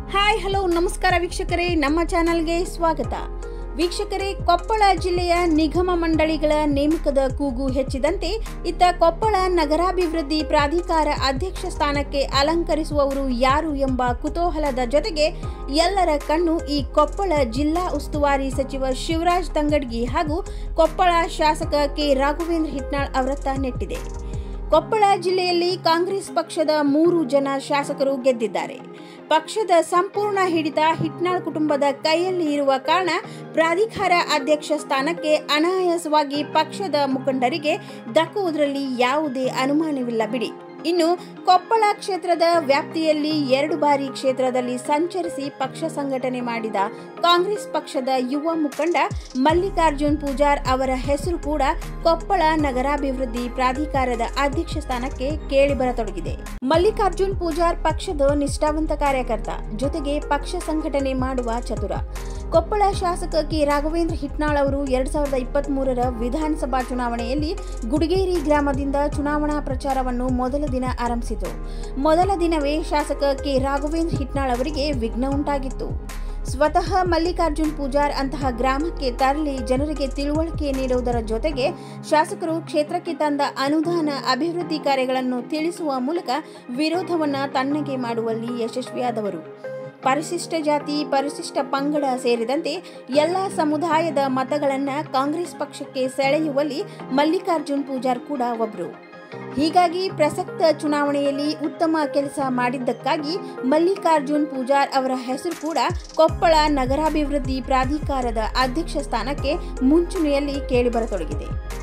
hi hello ನಮಸ್ಕಾರ ವೀಕ್ಷಕರೇ ನಮ್ಮ ಚಾನಲ್ಗೆ ಸ್ವಾಗತ ವೀಕ್ಷಕರೇ ಕೊಪ್ಪಳ ಜಿಲ್ಲೆಯ ನಿಗಮ ಮಂಡಳಿಗಳ ನೇಮಕದ ಕೂಗು ಹೆಚ್ಚಿದಂತೆ ಇತ್ತ ಕೊಪ್ಪಳ ನಗರಾಭಿವೃದ್ಧಿ ಪ್ರಾಧಿಕಾರ ಅಧ್ಯಕ್ಷ ಸ್ಥಾನಕ್ಕೆ ಅಲಂಕರಿಸುವವರು ಯಾರು ಎಂಬ ಕುತೂಹಲದ ಜೊತೆಗೆ ಎಲ್ಲರ ಕಣ್ಣು ಈ ಕೊಪ್ಪಳ ಜಿಲ್ಲಾ ಉಸ್ತುವಾರಿ ಸಚಿವ ಶಿವರಾಜ್ ತಂಗಡ್ಗಿ ಹಾಗೂ ಕೊಪ್ಪಳ ಶಾಸಕ ಕೆ ರಾಘವೇಂದ್ರ ಹಿಟ್ನಾಳ್ ಅವರತ್ತ ನೆಟ್ಟಿದೆ ಕೊಪ್ಪಳ ಜಿಲ್ಲೆಯಲ್ಲಿ ಕಾಂಗ್ರೆಸ್ ಪಕ್ಷದ ಮೂರು ಜನ ಶಾಸಕರು ಗೆದ್ದಿದ್ದಾರೆ ಪಕ್ಷದ ಸಂಪೂರ್ಣ ಹಿಡಿತ ಹಿಟ್ನಾಳ್ ಕುಟುಂಬದ ಕೈಯಲ್ಲಿ ಇರುವ ಕಾರಣ ಪ್ರಾಧಿಕಾರ ಅಧ್ಯಕ್ಷ ಸ್ಥಾನಕ್ಕೆ ಅನಾಯಾಸವಾಗಿ ಪಕ್ಷದ ಮುಖಂಡರಿಗೆ ದಕ್ಕುವುದರಲ್ಲಿ ಯಾವುದೇ ಅನುಮಾನವಿಲ್ಲ ಬಿಡಿ ಇನ್ನು ಕೊಪ್ಪಳ ಕ್ಷೇತ್ರದ ವ್ಯಾಪ್ತಿಯಲ್ಲಿ ಎರಡು ಬಾರಿ ಕ್ಷೇತ್ರದಲ್ಲಿ ಸಂಚರಿಸಿ ಪಕ್ಷ ಸಂಘಟನೆ ಮಾಡಿದ ಕಾಂಗ್ರೆಸ್ ಪಕ್ಷದ ಯುವ ಮುಖಂಡ ಮಲ್ಲಿಕಾರ್ಜುನ್ ಪೂಜಾರ್ ಅವರ ಹೆಸರು ಕೂಡ ಕೊಪ್ಪಳ ನಗರಾಭಿವೃದ್ಧಿ ಪ್ರಾಧಿಕಾರದ ಅಧ್ಯಕ್ಷ ಸ್ಥಾನಕ್ಕೆ ಕೇಳಿಬರತೊಡಗಿದೆ ಮಲ್ಲಿಕಾರ್ಜುನ್ ಪೂಜಾರ್ ಪಕ್ಷದ ನಿಷ್ಠಾವಂತ ಕಾರ್ಯಕರ್ತ ಜೊತೆಗೆ ಪಕ್ಷ ಸಂಘಟನೆ ಮಾಡುವ ಚತುರ ಕೊಪ್ಪಳ ಶಾಸಕ ಕೆ ರಾಘವೇಂದ್ರ ಹಿಟ್ನಾಳ್ ಅವರು ಎರಡ್ ಸಾವಿರದ ಇಪ್ಪತ್ತ್ ಮೂರರ ವಿಧಾನಸಭಾ ಚುನಾವಣೆಯಲ್ಲಿ ಗುಡಿಗೇರಿ ಗ್ರಾಮದಿಂದ ಚುನಾವಣಾ ಪ್ರಚಾರವನ್ನು ಮೊದಲ ದಿನ ಆರಂಭಿಸಿತು ಮೊದಲ ದಿನವೇ ಶಾಸಕ ಕೆ ರಾಘವೇಂದ್ರ ಹಿಟ್ನಾಳ್ ಅವರಿಗೆ ವಿಘ್ನ ಉಂಟಾಗಿತ್ತು ಸ್ವತಃ ಮಲ್ಲಿಕಾರ್ಜುನ್ ಪೂಜಾರ್ ಅಂತಹ ಗ್ರಾಮಕ್ಕೆ ತರಲಿ ಜನರಿಗೆ ತಿಳುವಳಿಕೆ ನೀಡುವುದರ ಜೊತೆಗೆ ಶಾಸಕರು ಕ್ಷೇತ್ರಕ್ಕೆ ತಂದ ಅನುದಾನ ಅಭಿವೃದ್ಧಿ ಕಾರ್ಯಗಳನ್ನು ತಿಳಿಸುವ ಮೂಲಕ ವಿರೋಧವನ್ನ ತಣ್ಣಗೆ ಮಾಡುವಲ್ಲಿ ಯಶಸ್ವಿಯಾದವರು ಪರಿಶಿಷ್ಟ ಜಾತಿ ಪರಿಶಿಷ್ಟ ಪಂಗಡ ಸೇರಿದಂತೆ ಎಲ್ಲ ಸಮುದಾಯದ ಮತಗಳನ್ನು ಕಾಂಗ್ರೆಸ್ ಪಕ್ಷಕ್ಕೆ ಸೆಳೆಯುವಲ್ಲಿ ಮಲ್ಲಿಕಾರ್ಜುನ್ ಪೂಜಾರ್ ಕೂಡ ಒಬ್ಬರು ಹೀಗಾಗಿ ಪ್ರಸಕ್ತ ಚುನಾವಣೆಯಲ್ಲಿ ಉತ್ತಮ ಕೆಲಸ ಮಾಡಿದ್ದಕ್ಕಾಗಿ ಮಲ್ಲಿಕಾರ್ಜುನ್ ಪೂಜಾರ್ ಅವರ ಹೆಸರು ಕೂಡ ಕೊಪ್ಪಳ ನಗರಾಭಿವೃದ್ಧಿ ಪ್ರಾಧಿಕಾರದ ಅಧ್ಯಕ್ಷ ಸ್ಥಾನಕ್ಕೆ ಮುಂಚೂಣಿಯಲ್ಲಿ ಕೇಳಿಬರತೊಡಗಿದೆ